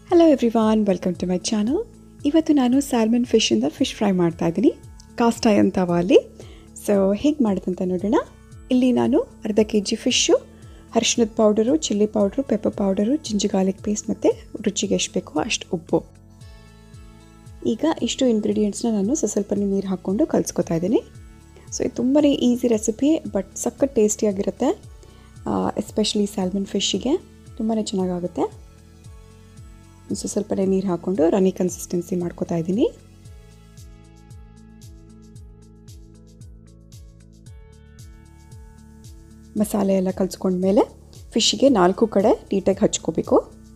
hello everyone welcome to my channel ಇವತ್ತು ನಾನು salmon ಫಿಶಿಂದ fish fry ಮಾಡ್ತಾ ಇದ್ದೀನಿ ಕಾಸ್ಟ್ ಐ ಅಂತವ ಅಲ್ಲಿ ಸೊ ಹೇಗೆ ಮಾಡೋದಂತ ನೋಡೋಣ ಇಲ್ಲಿ ನಾನು ಅರ್ಧ ಕೆ ಜಿ ಫಿಶ್ಶು ಅರಿಶಿಣದ powder chilli powder pepper powder ginger garlic paste ಮತ್ತು ರುಚಿಗೆ ಎಷ್ಟು ಬೇಕೋ ಅಷ್ಟು ಉಪ್ಪು ಈಗ ಇಷ್ಟು ಇಂಗ್ರೀಡಿಯೆಂಟ್ಸ್ನ ನಾನು ಸ್ವಲ್ಪ ಸ್ವಲ್ಪ ನೀರು ಹಾಕ್ಕೊಂಡು ಕಲಿಸ್ಕೊತಾ ಇದ್ದೀನಿ ಸೊ ಇದು ತುಂಬಾ ಈಸಿ ರೆಸಿಪಿ ಬಟ್ ಸಖತ್ ಟೇಸ್ಟಿಯಾಗಿರುತ್ತೆ ಎಸ್ಪೆಷಲಿ ಸ್ಯಾಲ್ಮನ್ ಫಿಶ್ಶಿಗೆ ತುಂಬಾ ಚೆನ್ನಾಗಾಗುತ್ತೆ ಸೊ ಸ್ವಲ್ಪನೇ ನೀರು ಹಾಕ್ಕೊಂಡು ರನಿ ಕನ್ಸಿಸ್ಟೆನ್ಸಿ ಮಾಡ್ಕೋತಾ ಇದ್ದೀನಿ ಮಸಾಲೆ ಎಲ್ಲ ಕಲಿಸ್ಕೊಂಡ್ಮೇಲೆ ಫಿಶ್ಗೆ ನಾಲ್ಕು ಕಡೆ ನೀಟಾಗಿ ಹಚ್ಕೋಬೇಕು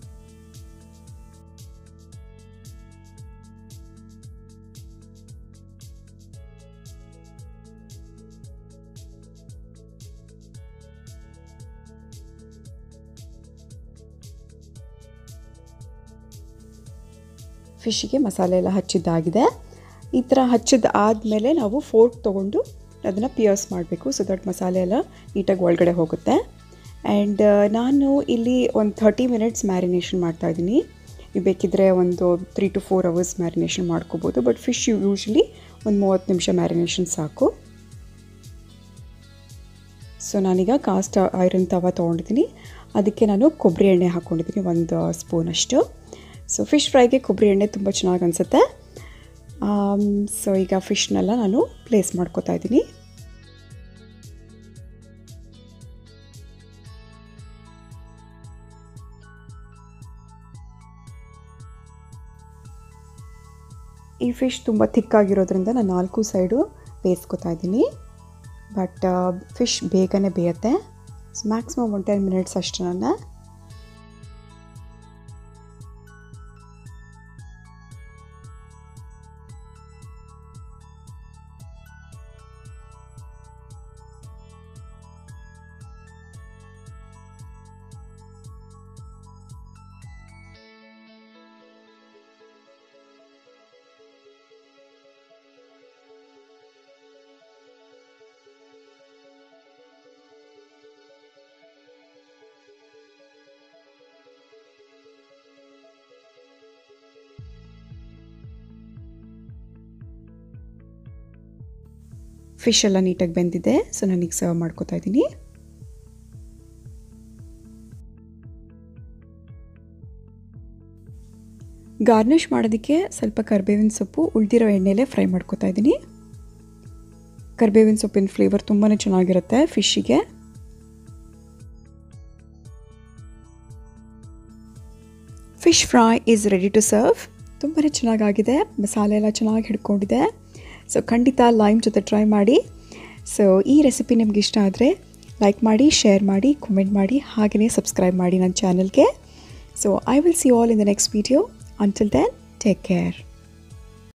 ಫಿಶ್ಗೆ ಮಸಾಲೆ ಎಲ್ಲ ಹಚ್ಚಿದ್ದಾಗಿದೆ ಈ ಥರ ಹಚ್ಚಿದ ಆದಮೇಲೆ ನಾವು ಫೋರ್ಕ್ ತೊಗೊಂಡು ಅದನ್ನು ಪಿಯರ್ಸ್ ಮಾಡಬೇಕು ಸೊ ದಟ್ ಮಸಾಲೆ ಎಲ್ಲ ನೀಟಾಗಿ ಒಳಗಡೆ ಹೋಗುತ್ತೆ ಆ್ಯಂಡ್ ನಾನು ಇಲ್ಲಿ ಒಂದು ಥರ್ಟಿ ಮಿನಿಟ್ಸ್ ಮ್ಯಾರಿನೇಷನ್ ಮಾಡ್ತಾಯಿದ್ದೀನಿ ನೀವು ಬೇಕಿದ್ದರೆ ಒಂದು three to four hours marination ಮಾಡ್ಕೋಬೋದು ಬಟ್ ಫಿಶ್ ಯೂಶ್ವಲಿ ಒಂದು ಮೂವತ್ತು ನಿಮಿಷ ಮ್ಯಾರಿನೇಷನ್ ಸಾಕು ಸೊ ನಾನೀಗ ಕಾಸ್ಟ್ ಐರನ್ ತವ ತೊಗೊಂಡಿದ್ದೀನಿ ಅದಕ್ಕೆ ನಾನು ಕೊಬ್ಬರಿ ಎಣ್ಣೆ ಹಾಕ್ಕೊಂಡಿದ್ದೀನಿ ಒಂದು ಸ್ಪೂನಷ್ಟು ಸೊ ಫಿಶ್ ಫ್ರೈಗೆ ಕೊಬ್ಬರಿ ಎಣ್ಣೆ ತುಂಬ ಚೆನ್ನಾಗಿ ಅನಿಸುತ್ತೆ ಸೊ ಈಗ ಫಿಶ್ನೆಲ್ಲ ನಾನು ಪ್ಲೇಸ್ ಮಾಡ್ಕೋತಾ ಇದ್ದೀನಿ ಈ ಫಿಶ್ ತುಂಬ ಥಿಕ್ಕಾಗಿರೋದ್ರಿಂದ ನಾನು ನಾಲ್ಕು ಸೈಡು ಬೇಯಿಸ್ಕೊತಾ ಇದ್ದೀನಿ ಬಟ್ ಫಿಶ್ ಬೇಗನೆ ಬೇಯುತ್ತೆ ಮ್ಯಾಕ್ಸಿಮಮ್ ಒನ್ ಟೆನ್ ಮಿನಿಟ್ಸ್ ಅಷ್ಟು ನನ್ನ ಫಿಶ್ ಎಲ್ಲ ನೀಟಾಗಿ ಬೆಂದಿದೆ ಸೊ ನಾನೀಗ ಸರ್ವ್ ಮಾಡ್ಕೋತಾ ಇದ್ದೀನಿ ಗಾರ್ನಿಷ್ ಮಾಡೋದಕ್ಕೆ ಸ್ವಲ್ಪ ಕರ್ಬೇವಿನ ಸೊಪ್ಪು ಉಳಿದಿರೋ ಎಣ್ಣೆಲೇ ಫ್ರೈ ಮಾಡ್ಕೋತಾ ಇದ್ದೀನಿ ಕರ್ಬೇವಿನ ಸೊಪ್ಪಿನ ಫ್ಲೇವರ್ ತುಂಬಾ ಚೆನ್ನಾಗಿರುತ್ತೆ ಫಿಶ್ಶಿಗೆ fish fry is ready to serve ತುಂಬಾ ಚೆನ್ನಾಗಾಗಿದೆ ಮಸಾಲೆ ಎಲ್ಲ ಚೆನ್ನಾಗಿ ಹಿಡ್ಕೊಂಡಿದೆ ಸೊ ಖಂಡಿತ ಲೈಮ್ ಜೊತೆ ಟ್ರೈ ಮಾಡಿ ಸೊ ಈ ರೆಸಿಪಿ ನಿಮ್ಗೆ ಇಷ್ಟ ಆದರೆ ಲೈಕ್ ಮಾಡಿ ಶೇರ್ ಮಾಡಿ ಕಮೆಂಟ್ ಮಾಡಿ ಹಾಗೆಯೇ ಸಬ್ಸ್ಕ್ರೈಬ್ ಮಾಡಿ ನನ್ನ ಚಾನಲ್ಗೆ so I will see all in the next video until then take care